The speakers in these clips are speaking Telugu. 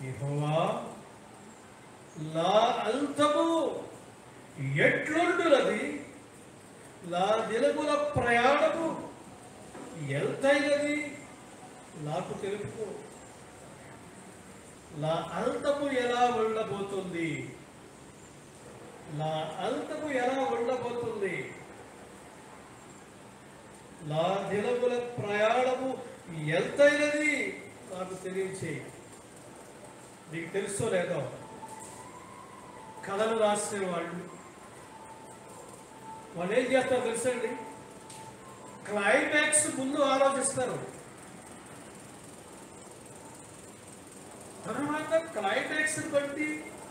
యెహోవా నా అంతము ఎట్లుండునది నా దినముల ప్రయాణము ఎంతైనది నాకు తెలుపు నా అంతము ఎలా ఉండబోతుంది నా అంతము ఎలా ఉండబోతుంది నా దినముల ప్రయాణము ఎంతైనది నాకు తెలియచేయి నీకు తెలుసో లేదో కథలు రాసే వాళ్ళు వాళ్ళు ఏం చేస్తారో తెలుసండి క్లైమాక్స్ ముందు ఆలోచిస్తారు తర్వాత క్లైమాక్స్ బట్టి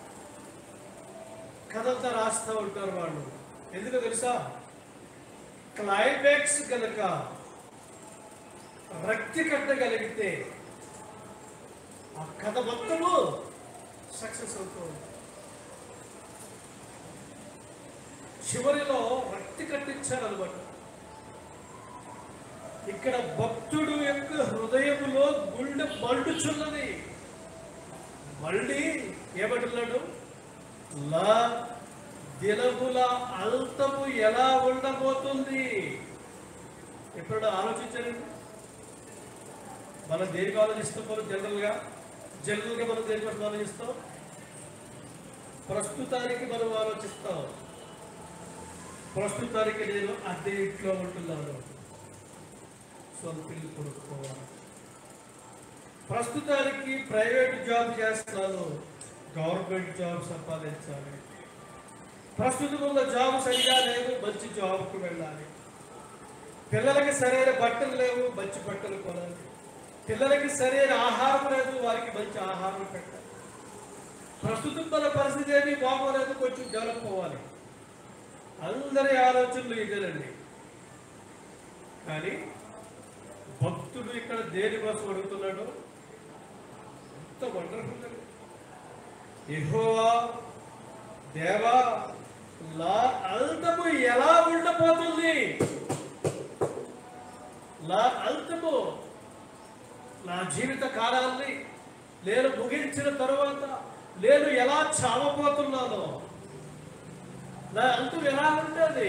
కథంతా రాస్తూ ఉంటారు వాళ్ళు ఎందుకో తెలుసా క్లైమాక్స్ కనుక రక్తి కట్టగలిగితే ఆ కథ మొత్తము సక్సెస్ అవుతుంది చివరిలో రక్తి కట్టించారనమాట ఇక్కడ భక్తుడు యొక్క హృదయములో గుండె మండుచున్నది మళ్ళీ ఏమంటున్నాడు లా దినముల అంతము ఎలా ఉండబోతుంది ఎప్పుడు ఆలోచించారండి మనం దేనికి ఆలోచిస్తాం మనం జనరల్గా జనరల్గా మనం దేని కోసం ఆలోచిస్తాం ప్రస్తుతానికి మనం ఆలోచిస్తాం ప్రస్తుతానికి నేను అద్దె ఇంట్లో ఉంటున్నాను సొంత ఇల్లు కొనుక్కోవాలి ప్రస్తుతానికి ప్రైవేట్ జాబ్ చేస్తున్నాను గవర్నమెంట్ జాబ్ సంపాదించాలి ప్రస్తుతం ఉన్న జాబ్ సరిగా లేదు మంచి జాబ్కు వెళ్ళాలి పిల్లలకి సరైన బట్టలు లేవు మంచి బట్టలు కొనాలి పిల్లలకి సరైన ఆహారం లేదు వారికి మంచి ఆహారం పెట్టాలి ప్రస్తుతం మన పరిస్థితి ఏమీ బాగోలేదు కొంచెం డెవలప్ అవ్వాలి అందరి ఆలోచనలు ఇదేనండి కానీ భక్తుడు ఇక్కడ దేని కోసం అడుగుతున్నాడు ఎంత వండర్ఫుల్ అండి యెహోవా దేవా నా అంతము ఎలా ఉండబోతుంది నా అంతము నా జీవిత కాలాన్ని నేను ముగించిన తరువాత నేను ఎలా చావబోతున్నానో నా అంతం ఎలా ఉంటుంది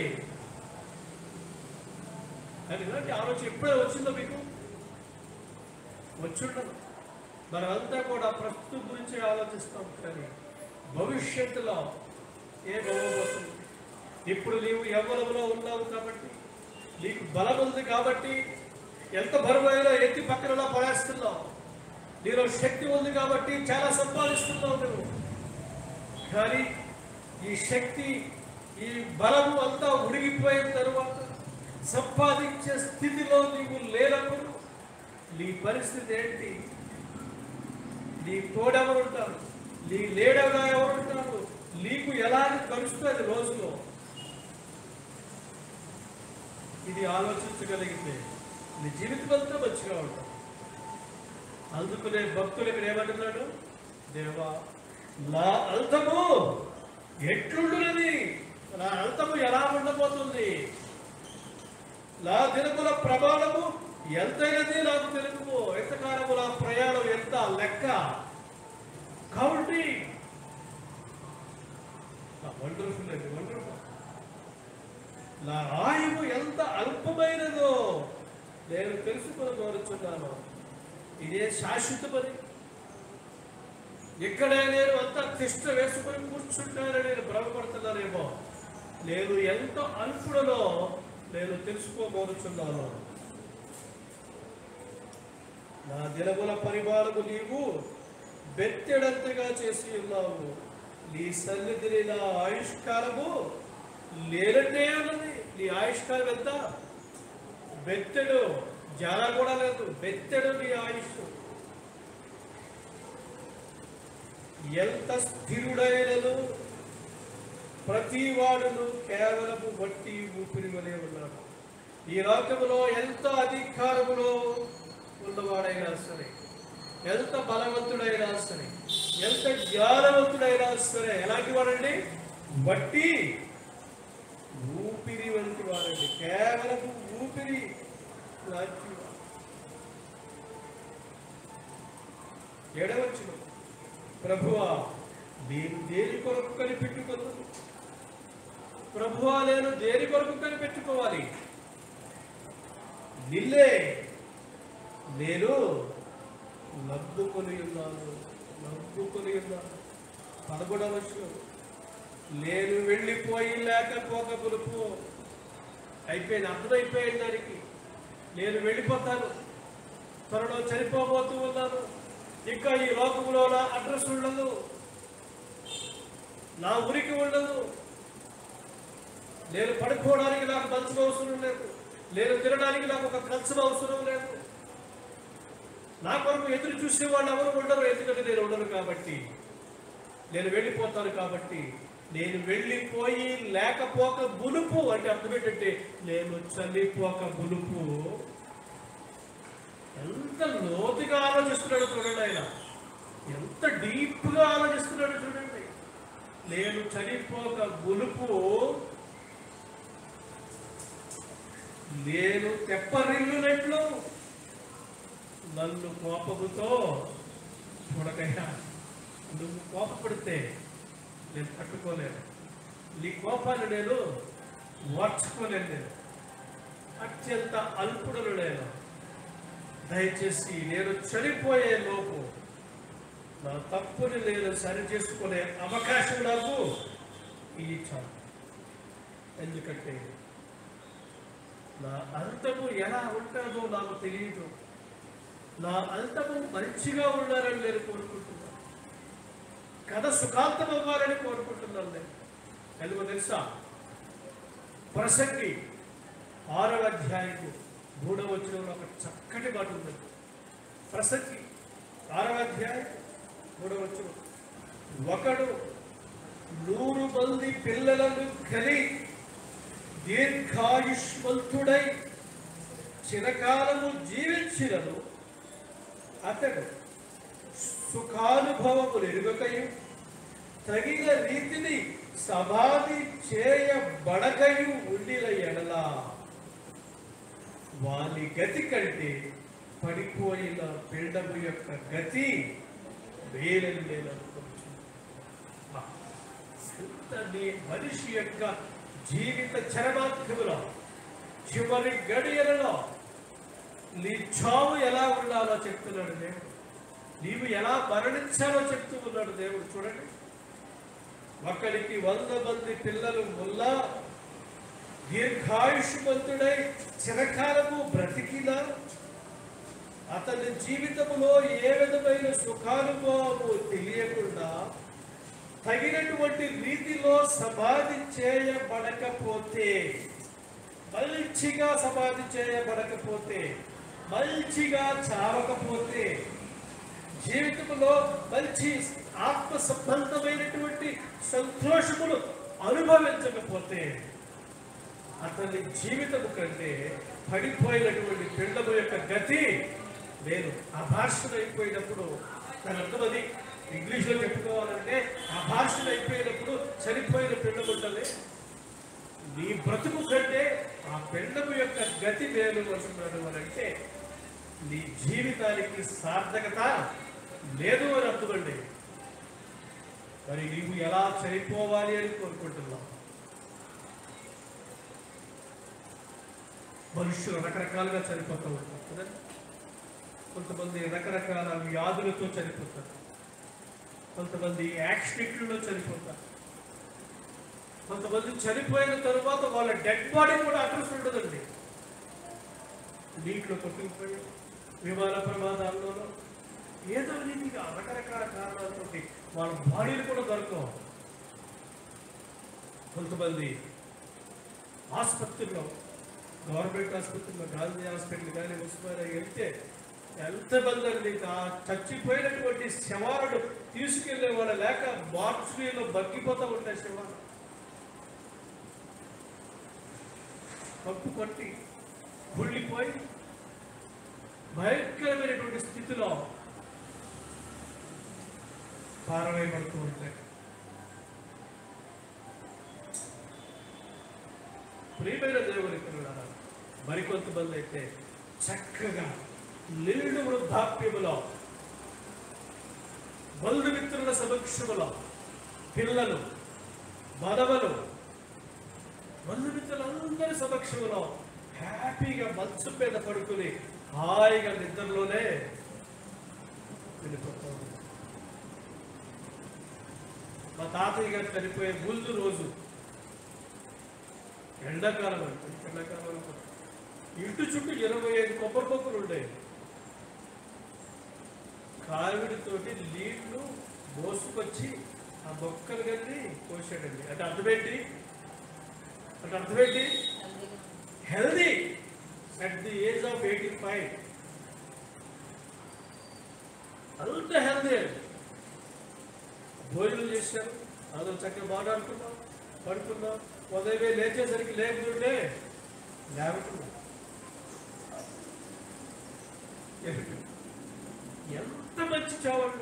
అని ఇలాంటి ఆలోచన ఎప్పుడే వచ్చిందో మీకు వచ్చుండదు మనమంతా కూడా ప్రస్తుతం గురించి ఆలోచిస్తాం కానీ భవిష్యత్తులో ఏ అవ్వబోతుంది ఇప్పుడు నీవు యవ్వనంలో ఉన్నావు కాబట్టి నీకు బలం ఉంది కాబట్టి ఎంత బరువైనా ఎత్తి పక్కనలో పడేస్తున్నావు నీలో శక్తి ఉంది కాబట్టి చాలా సంపాదిస్తున్నావు నువ్వు కానీ ఈ శక్తి ఈ బలము అంతా ఉడిగిపోయిన తరువాత సంపాదించే స్థితిలో నీవు లేనప్పుడు నీ పరిస్థితి ఏంటి నీ తోడెవరు ఉంటారు నీ లేడగా ఎవరు ఉంటారు నీకు ఎలాగ గడుస్తుంది రోజులో ఇది ఆలోచించగలిగితే నీ జీవితం అంతా మంచిగా ఉంటుంది అందుకునే భక్తులు ఇక్కడ ఏమంటున్నాడు దేవా నా అంతము ఎట్లుండునది నా అంతము ఎలా ఉండబోతుంది నా దినముల ప్రమాణము ఎంతైనది నాకు తెలుపు ఎంతకాలము నా ప్రయాణం ఎంత లెక్క కాబట్టి వండర్ఫుల్ అండి వండర్ఫుల్ నా ఆయువు ఎంత అల్పమైనదో నేను తెలుసుకొని కోరుచున్నాను ఇదే శాశ్వతమని ఇక్కడే నేను అంత తిష్ట వేసుకొని కూర్చుంటానని నేను భ్రమపడుతున్నానేమో నేను ఎంత అల్పుడనో నేను తెలుసుకోబోరుచున్నాను నా దినముల పరిమాణము నీవు బెత్తెడంతగా చేసి ఉన్నావు నీ సన్నిధిని నా ఆయుష్కాలము లేనట్టే ఉన్నది నీ ఆయుష్కాలం ఎంత బెత్తెడు జాల కూడా లేదు బెత్తెడు నీ ఆయుష్ ఎంత స్థిరుడైనను ప్రతి వాడును కేవలము వట్టి ఊపిరి వలె ఉన్నాడు ఈ లోకములో ఎంత అధికారములో ఉన్నవాడైనా సరే ఎంత బలవంతుడైనా సరే ఎంత జ్ఞానవంతుడైనా సరే ఎలాంటి వాడండి వట్టి ఊపిరి వంటి వాడండి కేవలం ఊపిరి లాంటి వాడు. ఏడవచ్చును ప్రభువా నేను దేని కొరకు కనిపెట్టుకున్నాను ప్రభువా నేను దేని కొరకు కనిపెట్టుకోవాలి నిల్లే నేను నవ్వుకొని ఉన్నాను నవ్వుకొని ఉన్నాను పదకొండవ వచ్చిన నేను వెళ్ళిపోయి లేకపోక పులుపు అయిపోయింది అర్థమైపోయింది దానికి నేను వెళ్ళిపోతాను త్వరలో చనిపోబోతూ ఉన్నాను ఇంకా ఈ లోకంలో నా అడ్రస్ ఉండదు నా ఉనికి ఉండదు నేను పడుకోవడానికి నాకు మంచం అవసరం లేదు నేను తినడానికి నాకు ఒక కంచం అవసరం లేదు నా కొరకు ఎదురు చూసే వాళ్ళు ఎవరు ఉండరు ఎందుకంటే నేను ఉండను కాబట్టి నేను వెళ్ళిపోతాను కాబట్టి నేను వెళ్ళిపోయి లేకపోక బులుపు అంటే అర్థం ఏంటంటే నేను చల్లిపోక బులుపు ఎంత లోతుగా ఆలోచిస్తున్నాడు చూడండి ఆయన ఎంత డీప్గా ఆలోచిస్తున్నాడు చూడండి నేను చనిపోక బులుపు నేను తెప్పరిల్లునట్లు నన్ను కోపముతో చూడకయ్యా నువ్వు కోపపడితే నేను తట్టుకోలేను నీ కోపాన్ని నేను ఓర్చుకోలేను నేను అత్యంత అల్పుడను నేను దయచేసి నేను చనిపోయే లోపు నా తప్పుని నేను సరి చేసుకునే అవకాశం నాకు ఇచ్చాను ఎందుకంటే నా అంతము ఎలా ఉంటుందో నాకు తెలియదు నా అంతము మంచిగా ఉండాలని నేను కోరుకుంటున్నాను కథ సుఖాంతం అవ్వాలని కోరుకుంటున్నాను నేను ఎందుకో తెలుసా ప్రసంగి ఆరవ అధ్యాయము మూడవ వచ్చిన ఒక చక్కటి మాట ఉంది ప్రసంగి ఆరవ అధ్యాయం మూడవ వచ్చిన ఒకడు నూరు మంది పిల్లలను కలి దీర్ఘాయుష్మంతుడై చిరకాలము జీవించినను అతడు సుఖానుభవములు ఎరుగకయు తగిన రీతిని సమాధి చేయబడకయు ఉండిన ఎడలా వాని గతి కంటే పడిపోయిన పిండము యొక్క గతి వేలని నేను అనుకుంటున్నాను ఎంత నీ మనిషి యొక్క జీవిత చరమాత్మలో చివరి గడియలలో నీ చావు ఎలా ఉండాలో చెప్తున్నాడు దేవుడు నీవు ఎలా మరణించాలో చెప్తూ ఉన్నాడు దేవుడు చూడండి ఒకరికి వంద మంది పిల్లలు ఉన్నా దీర్ఘాయుష్మంతుడై చిరకాలము బ్రతికినా అతని జీవితంలో ఏ విధమైన సుఖానుభవము తెలియకుండా తగినటువంటి రీతిలో సమాధి చేయబడకపోతే మంచిగా సమాధి చేయబడకపోతే మంచిగా చావకపోతే జీవితంలో మంచి ఆత్మ సంబంధమైనటువంటి సంతోషములు అనుభవించకపోతే అతని జీవితము కంటే పడిపోయినటువంటి పిండము యొక్క గతి నేను అభాషణ అయిపోయినప్పుడు దాని అర్థమది ఇంగ్లీష్లో చెప్పుకోవాలంటే అభాషణ అయిపోయినప్పుడు చనిపోయిన పిండం ఉంటుంది నీ బ్రతుకు కంటే ఆ పిండము యొక్క గతి మేలు అంటున్నాడు అని అంటే నీ జీవితానికి సార్థకత లేదు అని అర్థమండి మరి నీవు ఎలా చనిపోవాలి అని కోరుకుంటున్నావు మనుషులు రకరకాలుగా చనిపోతూ ఉంటారు కదా కొంతమంది రకరకాల వ్యాధులతో చనిపోతారు కొంతమంది యాక్సిడెంట్లలో చనిపోతారు కొంతమంది చనిపోయిన తరువాత వాళ్ళ డెడ్ బాడీ కూడా అడ్రస్ ఉండదండి నీటిలో కొట్టుకుపోయి విమాన ప్రమాదాల్లోనూ ఏదో రీతిగా రకరకాల కారణాలతోటి వాళ్ళ బాడీలు కూడా దొరకవు కొంతమంది ఆసుపత్రిలో గవర్నమెంట్ ఆసుపత్రిలో గాంధీ హాస్పిటల్ కానీ ఉస్మానియా వెళ్తే ఎంతమంది అండి ఇంకా చచ్చిపోయినటువంటి శవాలను తీసుకెళ్లే వాళ్ళ లేక మార్చురీలో బగ్గిపోతూ ఉంటాయి శవాలు కప్పు కొట్టి కుళ్ళిపోయి భయంకరమైనటువంటి స్థితిలో పారవేయబడుతూ ఉంటాయి ప్రియమైన దేవుని పిల్లలారా మరికొంతమంది అయితే చక్కగా నిండు వృద్ధాప్యములో బంధుమిత్రుల సమక్షములో పిల్లలు మనవలు బంధుమిత్రులందరి సమక్షంలో హ్యాపీగా మంచు మీద పడుకుని హాయిగా నిద్రలోనే వెళ్ళిపోతా ఉన్నారు. మా తాతయ్య గారు చనిపోయే ముందు రోజు ఎండాకాలం అంటే ఎండాకాలం అనుకో. ఇంటి చుట్టూ ఇరవై ఐదు కొబ్బరి మొక్కలు ఉండేవి కావిడితోటి నీళ్లు మోసుకొచ్చి ఆ మొక్కలు కట్టి కోసాడండి అంటే అర్థమేంటి అంటే అర్థమేంటి healthy at the age of eighty five అంత హెల్దీ అండి భోజనం చేశారు అందరూ చక్కగా మాట్లాడుకున్నాం పడుకున్నాం ఉదయమే లేచేసరికి లేకుంటే లేవకుండా ఎంత మంచి చావండి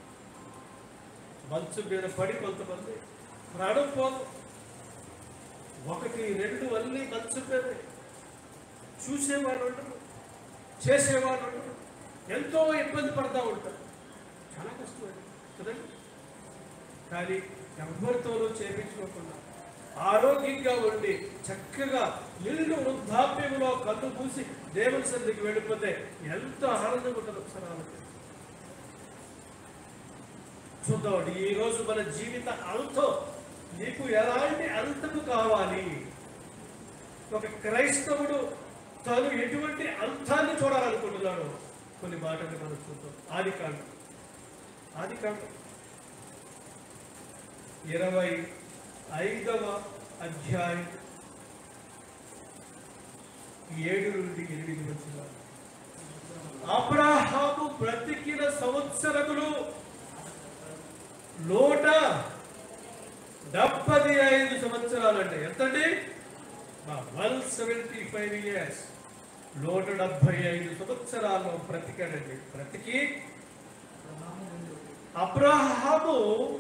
మంచు మీద పడి కొంతమంది ప్రాణం పోదు ఒకటి రెండు అన్ని మంచు మీద చూసేవాళ్ళు ఉండరు చేసేవాళ్ళు ఉండరు ఎంతో ఇబ్బంది పడతా ఉంటారు చాలా కష్టం అది కదండి కానీ ఎవరితోనూ చేపించుకోకుండా ఆరోగ్యంగా ఉండి చక్కగా ఇల్లు వృద్ధాప్యంలో కన్ను పూసి దేవుని సన్నిధికి వెళ్ళిపోతే ఎంత ఆనందంగా ఉంటుంది ఒకసారి ఆలోచించండి. చూద్దామండి ఈ రోజు మన జీవిత అంతం నీకు ఎలాంటి అంతము కావాలి ఒక క్రైస్తవుడు తను ఎటువంటి అంతాన్ని చూడాలనుకుంటున్నాడు కొన్ని మాటలు మనం చూద్దాం ఆది కాండం ఆది కాండం ఇరవై ఐదవ అధ్యాయం ఏడు నుండి ఎనిమిది వచ్చిన అబ్రాహాము బ్రతికిన సంవత్సరములు నూట డెబ్బది ఐదు సంవత్సరాలండి ఎంతండి వన్ సెవెంటీ ఫైవ్ ఇయర్స్ నూట డెబ్బై ఐదు సంవత్సరాలు బ్రతికాడండి బ్రతికి అబ్రహాము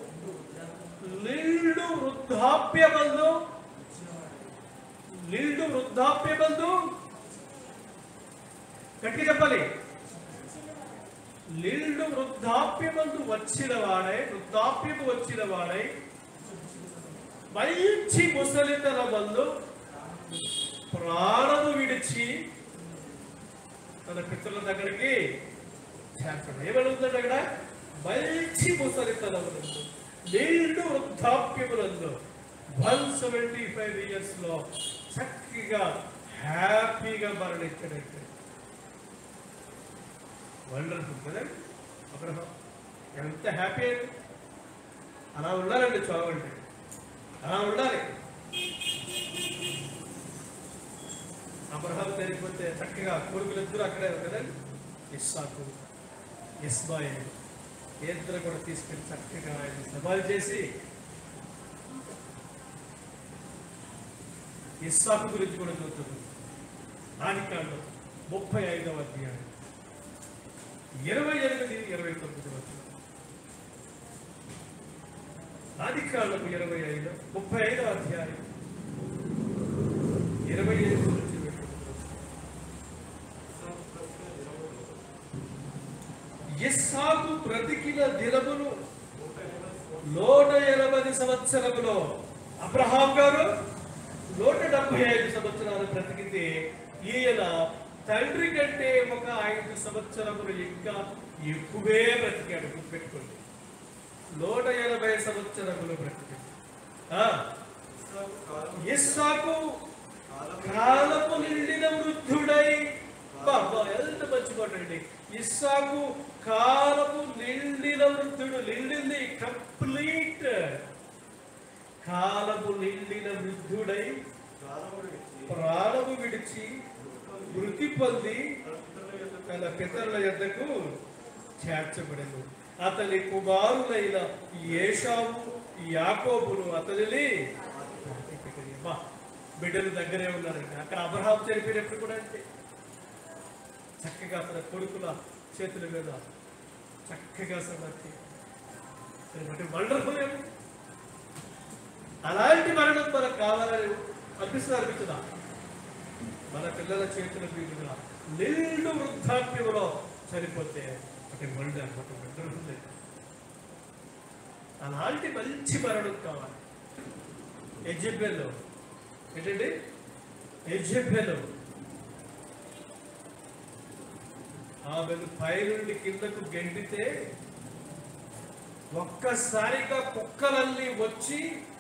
నిండు వృద్ధాప్య బంధు నిండు వృద్ధాప్య బంధు గట్టిగా చెప్పాలి నిండు వృద్ధాప్య బంధు వచ్చిన వాడై వృద్ధాప్యము వచ్చిన వాడై మంచి ముసలితన బంధు ప్రాణము విడిచి తన పితృల దగ్గరికి చేర్చడం ఏమనుందండి అక్కడ మంచి ముసలితనములందు నిండు వృద్ధాప్యములందు వన్ సెవెంటీ ఫైవ్ ఇయర్స్ లో చక్కగా హ్యాపీగా మరణించాడంటే వండర్ఫుల్ కదండి అబ్రహం ఎంత హ్యాపీ అండి అలా ఉండాలండి చావండి అలా ఉండాలి అబ్రహాం చనిపోతే చక్కగా కొడుకులు ఇద్దరు అక్కడే కదండి ఇస్సాకు ఇస్మాయిల్ ఇద్దరు కూడా తీసుకెళ్ళి చక్కగా ఆయన సవాల్ చేసి ఇస్సాకు గురించి కూడా చూస్తుంది ఆదికాండం ముప్పై ఐదవ అధ్యాయం ఇరవై ఎనిమిది ఇరవై తొమ్మిది వచ్చిన ఆదికాండము ఇరవై ఐదు ముప్పై ఐదవ అధ్యాయం ఇరవై ఎనిమిది నుంచి ఇరవై తొమ్మిది వచనం. ఇస్సాకు బ్రతికిన దినములు నూట ఎనభై సంవత్సరములో అబ్రహాం గారు నూట డెబ్బై ఐదు సంవత్సరాలు బ్రతికితే ఈయన తండ్రి కంటే ఒక ఐదు సంవత్సరములు ఇంకా ఎక్కువే బ్రతికాడు గుర్తుపెట్టుకోండి నూట ఎనభై సంవత్సరములు బ్రతికి ఆ, ఇస్సాకు కాలము నిండిన వృద్ధుడై బాబా ఎంత మంచి మాట అండి ఇస్సాకు కాలము నిండిన వృద్ధుడు నిండింది కంప్లీట్ కాలము నిండిన వృద్ధుడై ప్రాణము విడిచి మృతి పొంది తన పితరుల యొద్దకు చేర్చబడను అతని కుమారులైన ఏషావు యాకోబును అతనిని అమ్మా, బిడ్డలు దగ్గరే ఉన్నారండి అక్కడ అబ్రహాం చనిపోయినప్పుడు కూడా అంతే చక్కగా తన కొడుకుల చేతుల మీద చక్కగా సమర్థి బట్టి వండర్ఫుల్ ఏమి అలాంటి మరణం మనకు కావాలని అనిపిస్తుంది అనిపించదా మన పిల్లల చేతుల మీదుగా నిండు వృద్ధాప్యంలో చనిపోతే ఒకటి వండర్ ఒకటి వండర్ఫుల్ అలాంటి మంచి మరణం కావాలి ఎజ్జెబ్బెల్లో ఏంటండి ఎజ్జెబ్బెల్లో ఆమెను పైనుండి కిందకు గెండితే ఒక్కసారిగా కుక్కలన్నీ వచ్చి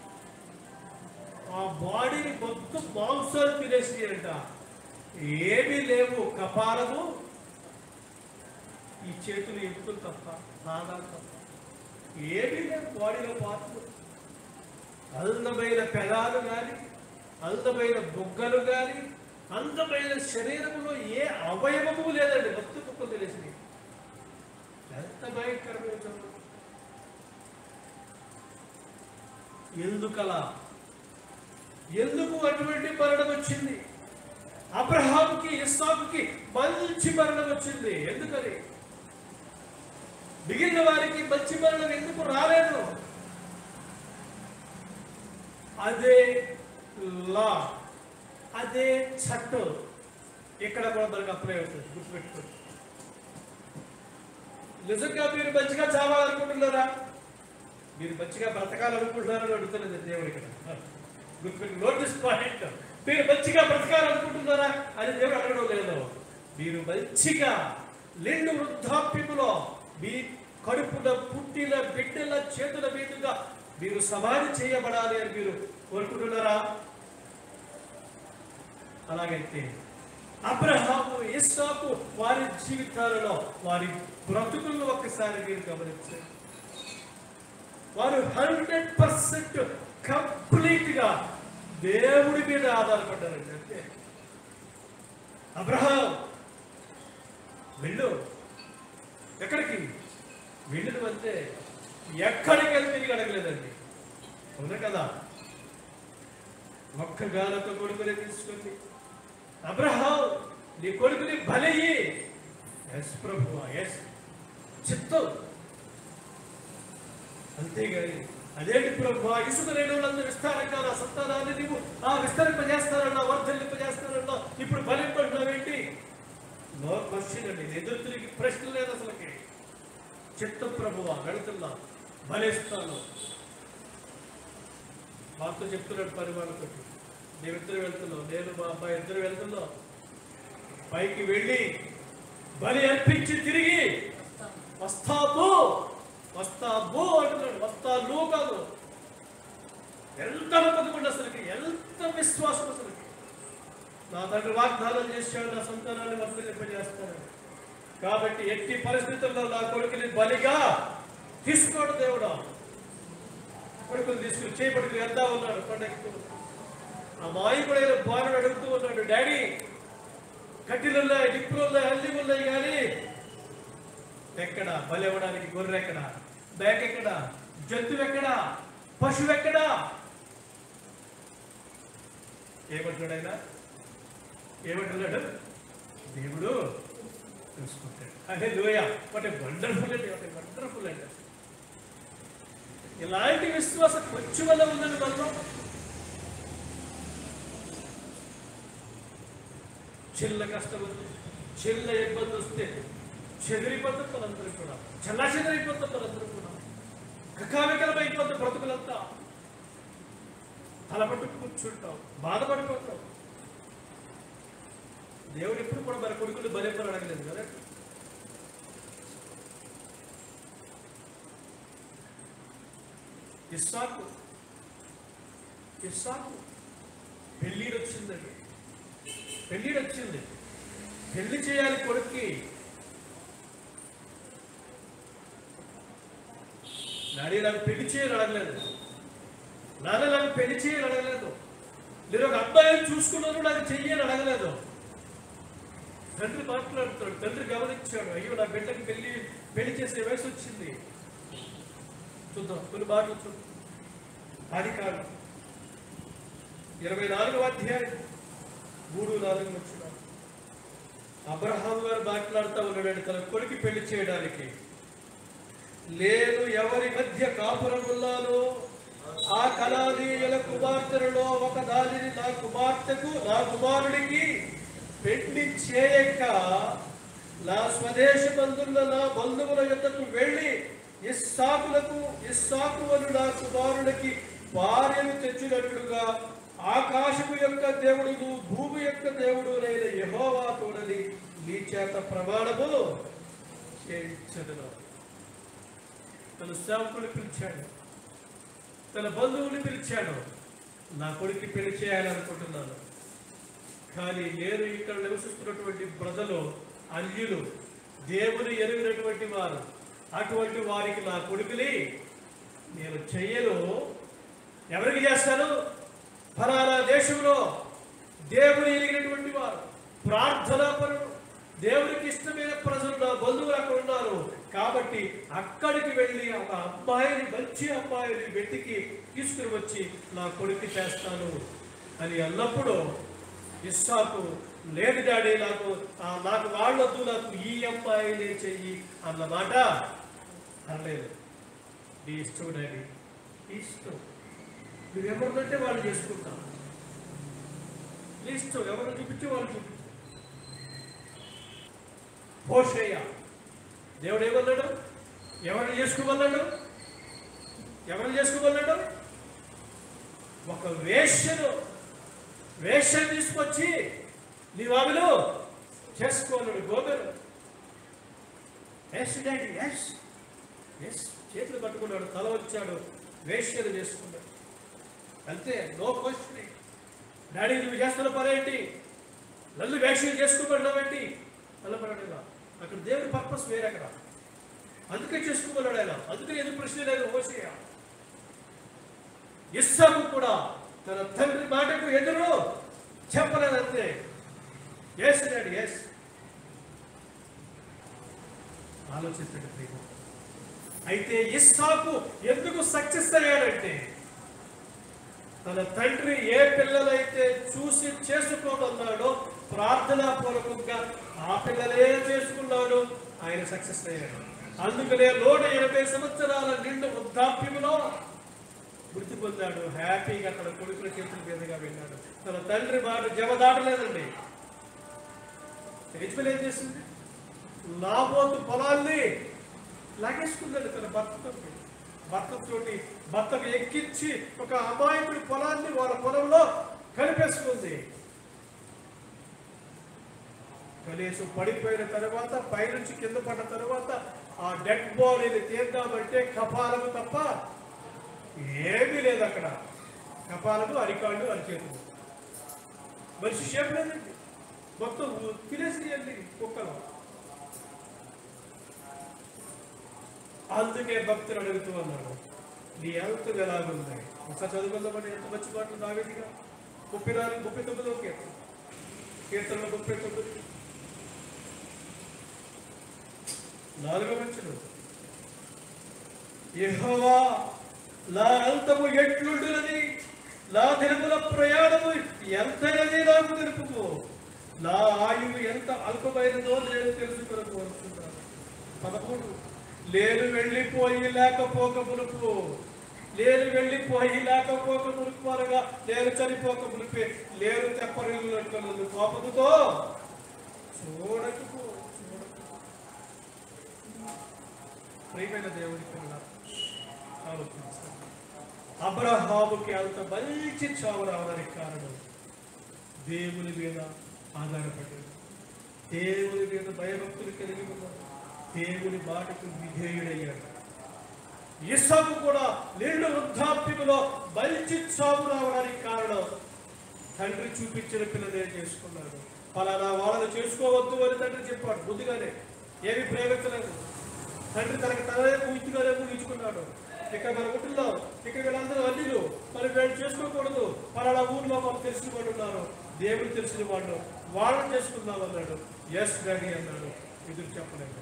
ఆ బాడీని మొత్తం మాంసాలు తినేసినాయంట ఏమీ లేవు కపాలము ఈ చేతులు ఎత్తులు తప్ప పాదాలు తప్ప ఏమీ లేవు బాడీలో పాత్రలు అందమైన పెదాలు కానీ అందమైన బుగ్గలు కానీ అందమైన శరీరంలో ఏ అవయవము లేదండి మొత్తం కుక్కలు తెలిసింది ఎంత భయంకరమైన చదువు ఎందుకలా ఎందుకు అటువంటి మరణం వచ్చింది అబ్రహాముకి ఇస్సాకుకి మంచి మరణం వచ్చింది ఎందుకని మిగిలిన వారికి మంచి మరణం ఎందుకు రాలేదు అదే లా అదే చట్టం ఇక్కడ కూడా మనకు అప్లై అవుతుంది గుర్తుపెట్టుకోండి నిజంగా మీరు మంచిగా చావాలనుకుంటున్నారా మీరు మంచిగా బ్రతకాలనుకుంటున్నారని అడుగుతున్నది దేవుడు ఇక్కడ గుర్తుపెట్టి నోటీస్ పాయింట్ మీరు మంచిగా బ్రతకాలనుకుంటున్నారా అని దేవుడు అడగడం లేదు మీరు మంచిగా నిండు వృద్ధాప్యములో మీ కడుపున పుట్టిన బిడ్డల చేతుల మీదుగా మీరు సమాధి చేయబడాలి అని మీరు కోరుకుంటున్నారా అలాగైతే అబ్రహాము ఇస్సాకు వారి జీవితాలలో వారి బ్రతుకులను ఒక్కసారి మీరు గమనించండి వారు హండ్రెడ్ పర్సెంట్ కంప్లీట్ గా దేవుడి మీద ఆధారపడ్డారండి అంతే అబ్రహాం వెళ్ళు ఎక్కడికి వెళ్ళిన అంతే ఎక్కడికి వెళ్ళి తిరిగి అడగలేదండి అవునా కదా ఒక్క గాలతో కొడుకునే తీసుకుంది అబ్రహాం నీ కొడుకుని బలయ్యి ఎస్ ప్రభు ఎస్ చిత్తం అంతేగాని అదేంటి ప్రభు ఆ ఇసుక రేణువులందరూ విస్తారంగా నా సంతానాన్ని నీవు ఆ విస్తరింపజేస్తారన్నా వర్ధలింపజేస్తారన్నా ఇప్పుడు బలింపంటున్నావేంటి నో క్వశ్చన్ అండి ఎదురు తిరిగి ప్రశ్న లేదు అసలుకి చిత్తం ప్రభువా వెళుతున్నా బలిస్తాను మాతో చెప్తున్నాడు పరిమాణతో మేమిద్దరు వెళ్తున్నాం నేను మా అబ్బాయి ఇద్దరు వెళ్తున్నాం పైకి వెళ్ళి బలి అర్పించి తిరిగి వస్తాము వస్తాము అంటున్నాడు వస్తాను కాదు ఎంత నమ్మకం అసలుకి ఎంత విశ్వాసం అసలుకి నా తండ్రి వాగ్దానం చేశాడు నా సంతానాన్ని వర్తింపజేస్తాను కాబట్టి ఎట్టి పరిస్థితుల్లో నా కొడుకుని బలిగా తీసుకోడు దేవుడా కొడుకుని తీసుకుని చేపడుకు వెళ్తా ఉన్నాడు పండగకు ఆ మాయకుడైన బాలుడు అడుగుతూ ఉన్నాడు డాడీ కట్టెలు ఉన్నాయి నిప్పులు ఉన్నాయి అల్లి ఉన్నాయి కానీ ఎక్కడ బలి ఇవ్వడానికి గొర్రె ఎక్కడ బ్యాగ్ ఎక్కడ జంతువు ఎక్కడ పశువు ఎక్కడ ఏమంటున్నాడు ఆయన ఏమంటున్నాడు దేవుడు చూసుకుంటాడు అదే లోయ వాటి వండర్ఫుల్ అండి వాటి వండర్ఫుల్ అండి ఇలాంటి విశ్వాసం కొంచెం వల్ల ఉందండి మనలో చిల్ల కష్టం ఉంది చిల్ల ఇబ్బంది వస్తే చెదిరిపోతాం మనందరూ కూడా చల్లా చెదిరిపోతాం మనందరూ కూడా కకావికలమైపోతాం బ్రతుకులంతా తలపట్టుకు కూర్చుంటాం బాధపడిపోతాం దేవుడు ఎప్పుడు కూడా మన కొడుకులు బలిపని అడగలేదు కదా ఇస్సాకు ఇస్సాకు పెళ్ళిడు వచ్చిందండి పెళ్ళిడు వచ్చింది పెళ్లి చేయాలి కొడుక్కి డాడీ నాకు పెళ్లి చేయని అడగలేదు నాన్న నాకు పెళ్లి చేయని అడగలేదు నేను ఒక అబ్బాయిని చూసుకున్నాను నాకు చెయ్యని అడగలేదు తండ్రి మాట్లాడుతాడు తండ్రి గమనించాడు అయ్యో నా బిడ్డకి పెళ్లి పెళ్లి చేసే వయసు వచ్చింది చూద్దాం కొన్ని మాటలు చూద్దాం అది కాదు ఇరవై నాలుగవ అధ్యాయం మూడు నాలుగు వచ్చిన అబ్రహాం గారు మాట్లాడుతూ ఉన్నాడు తన కొడుకు పెళ్లి చేయడానికి నేను ఎవరి మధ్య కాపురం ఉన్నానో ఆ కళాదీయుల కుమార్తెలలో ఒక దానిని నా కుమార్తెకు నా కుమారుడికి పెళ్లి చేయక నా స్వదేశమందున్న నా బంధువుల యొద్దకు వెళ్ళి ఇస్సాకులకు ఇస్సాకు వలు నా కుమారునికి భార్యను తెచ్చినట్లుగా ఆకాశము యొక్క దేవుడును భూమి యొక్క దేవుడు అయిన యహోవా తోడని నీ చేత ప్రమాణము చేయించదును తన సేవకుని పిలిచాడు తన బంధువుని పిలిచాడు నా కొడుకు పెళ్లి చేయాలనుకుంటున్నాను కానీ నేను ఇక్కడ నివసిస్తున్నటువంటి ప్రజలు అన్యులు దేవుని ఎరిగినటువంటి వారు అటువంటి వారికి నా కొడుకుని నేను చెయ్యను ఎవరికి చేస్తాను ఫలానా దేశంలో దేవుని ఎరిగినటువంటి వారు ప్రార్థనా పరులు దేవునికి ఇష్టమైన ప్రజలు నా బంధువులు అక్కడ ఉన్నారు కాబట్టి అక్కడికి వెళ్ళి ఒక అమ్మాయిని మంచి అమ్మాయిని వెతికి తీసుకుని వచ్చి నా కొడుకు చేస్తాను అని అన్నప్పుడు ఇస్సాకు లేదు డాడీ నాకు ఆ, నాకు వాళ్ళొద్దు నాకు ఈ అమ్మాయినే చెయ్యి అన్న మాట అనలేదు నీ ఇష్టం డాడీ నీ ఇష్టం నువ్వెవరినంటే వాళ్ళు చేసుకుంటావు నీ ఇష్టం ఎవరు చూపించి వాళ్ళు చూపించు హోషయ్య దేవుడు ఏమన్నాడు ఎవరిని చేసుకోమన్నాడు ఎవరిని చేసుకోమన్నాడు ఒక వేష్యను వేష్యను తీసుకొచ్చి నీ వామిలో చేసుకోలేడు గోమెరు ఎస్ డాడీ ఎస్ ఎస్ చేతులు పట్టుకున్నాడు తల వచ్చాడు వేష్యను చేసుకున్నాడు అంతే నో క్వశ్చన్ డాడీ నువ్వు చేస్తున్న పని ఏంటి నన్ను వేష్యం చేసుకోబడినావేంటి నిలబడలేదా అక్కడ దేవుడి పర్పస్ వేరే అక్కడ అందుకే చేసుకోమన్నాడు ఆయన అందుకే ఎందుకు ప్రశ్న లేదు ఓసేయ ఇస్సాకు కూడా తన తండ్రి మాటకు ఎదురు చెప్పలేదంతే ఎస్ డాడీ ఎస్ ఆలోచించండి ప్రేమ అయితే ఇస్సాకు ఎందుకు సక్సెస్ అయ్యాడంటే తన తండ్రి ఏ పిల్లలైతే చూసి చేసుకోమన్నాడో ప్రార్థనా పూర్వకంగా ఆ పిల్లలే చేసుకున్నాడు ఆయన సక్సెస్ అయ్యాడు అందుకనే నూట ఎనభై సంవత్సరాల నిండు వృద్ధాప్యంలో మృతి పొందాడు హ్యాపీగా తన కొడుకుల చేతుల మీదుగా వెళ్ళాడు తన తండ్రి మాట జమ దాటలేదండి యజ్మల్ ఏం చేసింది నాబోతు పొలాన్ని లాగేసుకుందండి తన భర్తతో భర్తతోటి భర్తకు ఎక్కించి ఒక అమాయకుడి పొలాన్ని వాళ్ళ పొలంలో కలిపేసుకుంది కనీసం పడిపోయిన తర్వాత పైనుంచి కింద పడ్డ తర్వాత ఆ డెడ్ బాడీని తీద్దామంటే కపాలకు తప్ప ఏమీ లేదు అక్కడ కపాలకు అరికాళ్ళు అరిచేతులు మనిషి షేప్ లేదండి మొత్తం తినేసి కుక్కలు అందుకే భక్తులు అడుగుతూ ఉన్నారు నీ హెల్త్ ఎలాగుంది ఒకసారి చదువుకుందామని ఎంత మంచి మాటలు దావేదిగా ముప్పై నాలుగు ముప్పై తొమ్మిదో కీర్తన కీర్తనలో ముప్పై తొమ్మిది నాలుగో మంచులు యెహోవా నా అంతము ఎట్లుండునది నా దినముల ప్రయాణము ఎంతైనది నాకు తెలుపుము నా ఆయువు ఎంత అల్పమైనదో నేను తెలుసుకుని కోరుతున్నాను పదమూడు నేను వెళ్ళిపోయి లేకపోక మునుపు నేను వెళ్ళిపోయి లేకపోక మునుపు అనగా నేను చనిపోక మునిపే నేను తెప్పరిల్లు కోపముతో చూడకపో చూడకు ప్రియమైన దేవుడి పిల్ల ఆలోచించండి అబ్రహాముకి అంత మంచి చావు రావడానికి కారణం దేవుని మీద ఆధారపడి దేవుని మీద భయభక్తులు కలిగి ఉన్నాడు దేవుని మాటకు విధేయుడయ్యాడు ఇసాకు కూడా నిండు వృద్ధాప్యములో మంచి చావు రావడానికి కారణం తండ్రి చూపించిన పిల్లనే చేసుకున్నాడు ఫలానా వాళ్ళని చేసుకోవద్దు అని తండ్రి చెప్పాడు ముందుగానే ఏమి ప్రేమించలేదు తండ్రి తనకి తనే ఊహించుగానే ఊహించుకున్నాడు ఇక్కడ మన ఉంటున్నాం ఇక్కడ వీళ్ళందరూ అన్నిలు మరి వీళ్ళు చేసుకోకూడదు పలానా ఊర్లో మనం తెలిసిన వాళ్ళు ఉన్నారు దేవుడు తెలిసిన వాళ్ళు వాళ్ళని చేసుకుందాం అన్నాడు ఎస్ డాడీ అన్నాడు ఎదురు చెప్పలేదు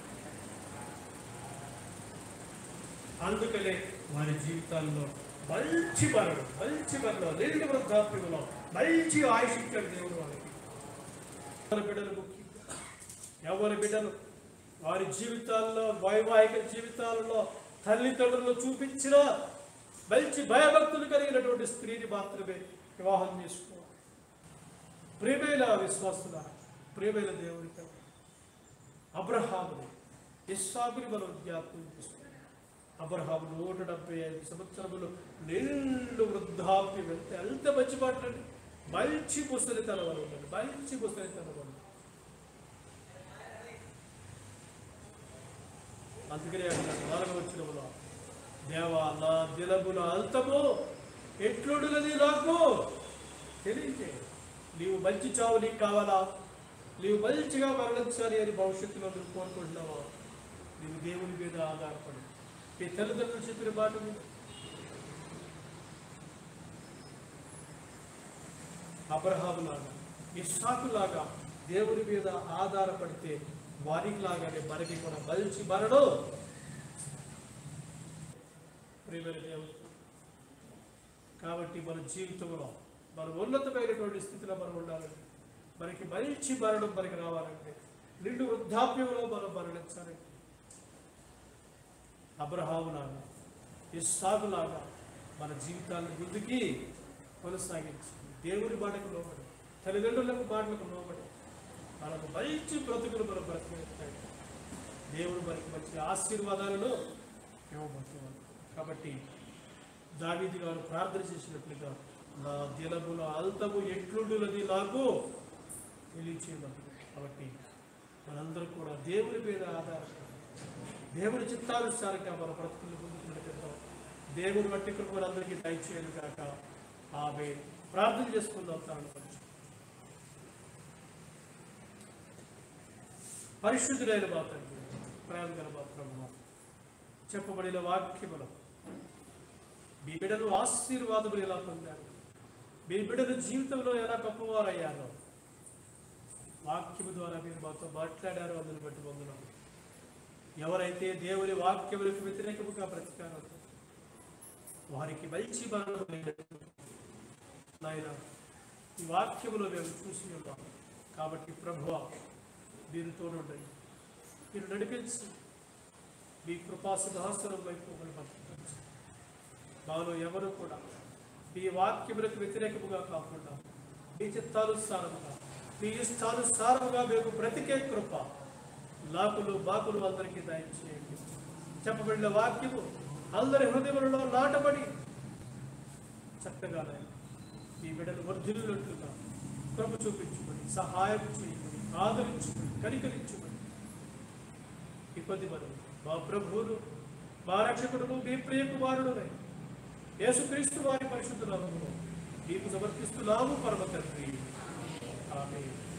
అందుకనే వారి జీవితాల్లో మంచి మరణం మంచి మరణం నిండు వృద్ధాప్యంలో మంచి ఆయుష్ ఇచ్చాడు దేవుడు వాళ్ళకి ఎవరి బిడ్డలు ముఖ్యంగా ఎవరి బిడ్డలు వారి జీవితాల్లో వైవాహిక జీవితాలలో తల్లిదండ్రులు చూపించిన మంచి భయభక్తులు కలిగినటువంటి స్త్రీని మాత్రమే వివాహం చేసుకోవాలి ప్రియమైన విశ్వాసుల ప్రియమైన దేవుడి అబ్రహాముని ఇస్సాకుని మనం జ్ఞాపకం చేసుకుంటాం అబ్రహాము నూట డెబ్బై ఐదు సంవత్సరములు నిండు వృద్ధాప్యం ఎంత ఎంత మంచి మాట్లాడి మంచి ముసలితనం అని ఉండండి మంచి ముసలితనం అని అందుకనే అన్నాడు నాలుగవ వచ్చినములో దేవా నా దినముల అంతము ఎట్లుండునది నాకు తెలియజే నీవు మంచి చావు నీకు కావాలా నీవు మంచిగా మరణించాలి అని భవిష్యత్తులో నువ్వు కోరుకుంటున్నావా నీవు దేవుని మీద ఆధారపడి మీ తల్లిదండ్రులు చెప్పిన మాట విను. అబ్రహాము లాగా ఇస్సాకు లాగా దేవుని మీద ఆధారపడితే వారికి లాగానే మనకి కూడా మంచి మరణం ప్రియమైన దేవుడు కాబట్టి మన జీవితంలో మన ఉన్నతమైనటువంటి స్థితిలో మనం ఉండాలంటే మనకి మంచి మరణం మనకి రావాలంటే నిండు వృద్ధాప్యంలో మనం మరణించాలంటే అబ్రహాములాగా ఇస్సాగులాగా మన జీవితాన్ని ముందుకి కొనసాగించి దేవుని మాటకు లోబడి తల్లిదండ్రులకు మాటలకు లోబడి మనకు మంచి బ్రతుకులు మనం బ్రతికేస్తాయి దేవుడు మనకి మంచి ఆశీర్వాదాలను ఇవ్వబోతున్నాడు కాబట్టి దావీది గారు ప్రార్థన చేసినట్లుగా నా దినముల అంతము ఎట్లుండునది నాకు తెలియచేయమని కాబట్టి మనందరం కూడా దేవుని మీద ఆధారపడి దేవుని చిత్తానుసారంగా మన బ్రతుకులు ముందుకు నడిపిద్దాం దేవుని బట్టి కృప మనందరికీ దయచేయను కాక ఆమె ప్రార్థన చేసుకుందాం తాను పరిశుద్ధులైన మా తండ్రి ప్రేమ గల మా ప్రభువా, చెప్పబడిన వాక్యములు మీ బిడ్డలు ఆశీర్వాదములు ఎలా పొందారు మీ బిడ్డల జీవితంలో ఎలా గొప్పవారయ్యారో వాక్యము ద్వారా మీరు మాతో మాట్లాడారో అందుని బట్టి వందనం ఎవరైతే దేవుని వాక్యములకు వ్యతిరేకముగా బ్రతికారో వారికి మంచి మరణం లేనట్టు. నాయన ఈ వాక్యములో మేము చూసి ఉన్నాం కాబట్టి ప్రభువ మీరు తోడుండండి మీరు నడిపించి మీ కృపా సింహాసనం వైపు మమ్మల్ని పంపించండి మాలో ఎవరు కూడా మీ వాక్యములకు వ్యతిరేకముగా కాకుండా మీ చిత్తానుసారముగా మీ ఇష్టానుసారముగా మేము బ్రతికే కృప లాకులు బాకులు అందరికీ దయచేయండి చెప్పబడిన వాక్యము అందరి హృదయములలో నాటబడి చక్కగా నాయన, మీ బిడ్డలు వర్ధిల్లున్నట్లుగా కృప చూపించుకొని సహాయం చేయమని ఆదరించుకొని కనికరించుకొని ఇబ్బంది మనం మా ప్రభువును మా రక్షకుడును మీ ప్రియ కుమారుడునై యేసుక్రీస్తు వారి పరిశుద్ధ నామములో మీకు సమర్పిస్తున్నాము పరమ తండ్రి ఆమేన్